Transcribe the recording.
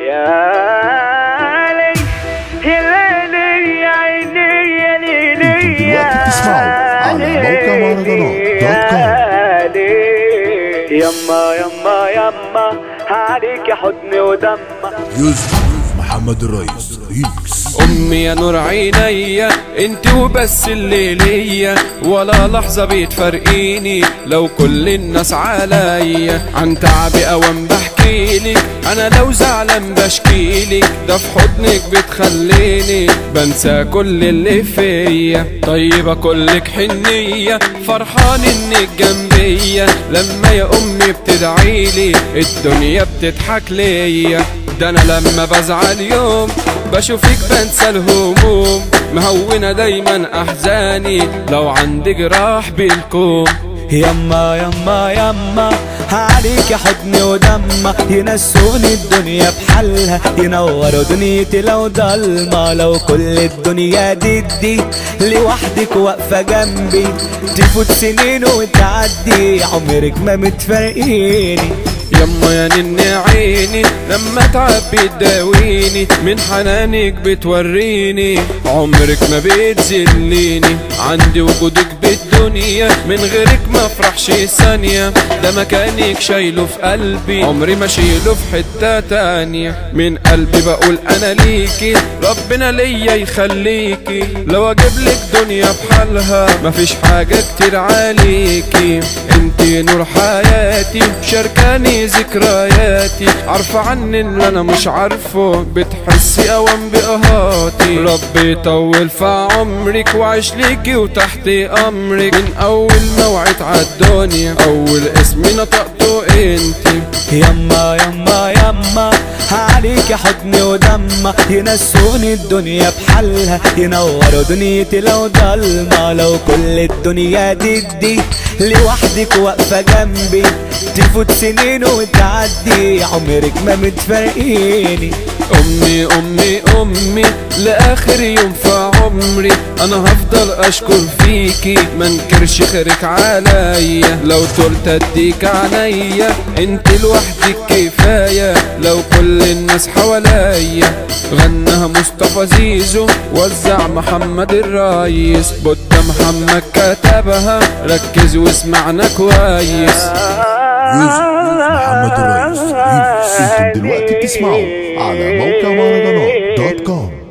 يا لي يا ليلي يا عيني يا ليلي انتم دلوقتي بتسمعوا على موقع مهرجانات دوت كوم. يما يما يما عليك يا حضن ودمك يوسف محمد الرئيس ريمكس امي يا نور عينيا انت وبس اللي ليا ولا لحظة بتفرقيني لو كل الناس عليا عن تعبي اوام بحكيلك انا لو زعلان بشكيلك ده في حضنك بتخليني بنسى كل اللي فيا طيبة كلك حنية فرحان انك جنبيا لما يا امي بتدعيلي الدنيا بتضحك ليا ده انا لما بزعل يوم بشوفك بنسى الهموم مهونة دايما احزاني لو عندي جراح بالكوم يما يما يما عليك يا حضن ودمة ينسوني الدنيا بحالها ينوروا دنيتي لو ضلمة لو كل الدنيا ضدي لوحدك واقفة جنبي تفوت سنين وتعدي عمرك ما متفارقيني يما يا نن عيني لما تعب تداويني من حنانك بتوريني عمرك ما بتذليني عندي وجودك بالدنيا من غيرك ما افرحش ثانية ده مكانك شايله في قلبي عمري ما شيله في حتة تانية من قلبي بقول انا ليكي ربنا ليا يخليكي لو اجيب لك دنيا بحالها مفيش حاجة كتير عليكي انتي نور حياتي شاركاني ذكرياتي عارفة عني اللي انا مش عارفه بتحسي اوام بقهاتي ربي يطول في عمرك وعيش ليكي وتحت امرك من اول ما وعيت عالدنيا اول اسم نطقته انتي يما يما يما عليك يا حضن ودمة ينسوني الدنيا بحالها ينوروا دنيتي لو ضلمة لو كل الدنيا ضدي لوحدك واقفة جنبي تفوت سنين وتعدي عمرك ما متفارقيني امي امي امي لاخر يوم في عمري انا هفضل اشكر فيكي منكرش خيرك عليا لو طلت اديك عينيا انت لوحدك كفايه لو كل الناس حواليا غناها مصطفى زيزو وزع محمد الرئيس بودة محمد كتبها ركز واسمعنا كويس يوسف محمد الرئيس ريمكس انتم دلوقتي بتسمعوا على موقع مهرجانات دوت كوم